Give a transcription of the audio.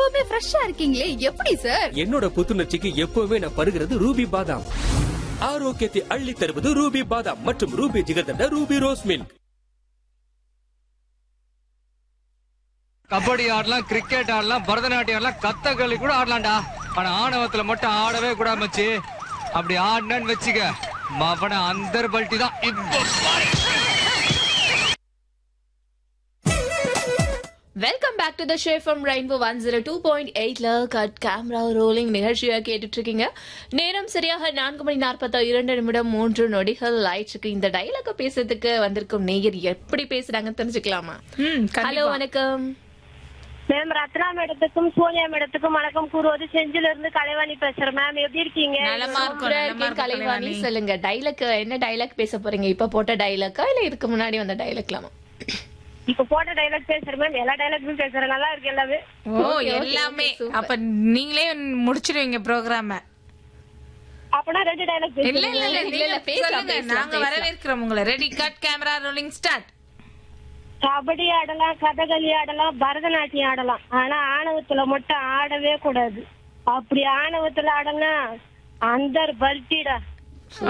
எப்பவுமே ஃப்ரெஷ்ஷா இருக்கீங்களே எப்படி சார் என்னோட புத்துணர்ச்சிக்கு எப்பவுமே நான் பருகிறது ரூபி பாதாம் ஆரோக்கியத்தை அள்ளி தருவது ரூபி பாதாம் மற்றும் Ruby jigarthanda Ruby rose milk kabaddi ஆடலாம் கிரிக்கெட் ஆடலாம் பரதநாட்டியம் ஆடலாம் கத்தகளி கூட ஆடலாம்டா ஆனா ஆணவத்துல மட்டும் ஆடவே கூடாது மச்சி அப்படி ஆடினு வச்சுக்க மவன அந்தர் பல்ட்டி தான் இப்போ பாரு. Welcome back to the show from Rainbow one zero two point எயிட்ல கட் கேமரா ரோலிங் நிகழ்ச்சியா கேட்டுட்டு இருக்கீங்க நேரம் சரியாக நான்கு மணி நாற்பத்தி இரண்டு நிமிடம் மூன்று நொடிகள் ஆயிடுச்சு இந்த டைலாக பேசுறதுக்கு வந்திருக்கும் நேயர் எப்படி பேசுறாங்கன்னு தெரிஞ்சுக்கலாமா ஹலோ வணக்கம் மேம் ரத்னா மேடத்துக்கும் சோனியா மேடத்துக்கும் வணக்கம் கூறுவது செஞ்சில இருந்து கலைவாணி பேசுறேன் மேம் எப்படி இருக்கீங்க நலமா இருக்கும் சூப்பரா நலமா இருக்கேன் இருக்கும் கலைவாணி கலைவாணி சொல்லுங்க டைலாக் என்ன டைலாக் பேச போறீங்க இப்ப போட்ட டைலாக்கா இல்ல இதுக்கு முன்னாடி வந்த டைலாக்லாமா இப்ப போட்ட டைலாக் பேசுறேன் மேம் எல்லா டைலாக்குமே பேசுறேன் நல்லா இருக்கு எல்லாமே ஓ Okay, okay, எல்லாமே okay, super. அப்ப நீங்களே முடிச்சிடுவீங்க ப்ரோக்ராம அப்பனா ரெண்டு டைலாக் இல்ல பேசுறேன் இல்ல இல்ல இல்ல, நீங்க இல்ல, பேசலாம், சொல்லுங்க பேசலாம், நாங்க பேசலாம். வரவேற்கிறோம் உங்களை ready cut camera rolling start kabaddi ஆடலாம் கதகளி ஆடலாம் பரதநாட்டியம் ஆடலாம் ஆனா ஆணவத்துல மட்டும் ஆடவே கூடாது அப்படி ஆணவத்துல ஆடனா அந்தர் பல்ட்டிடா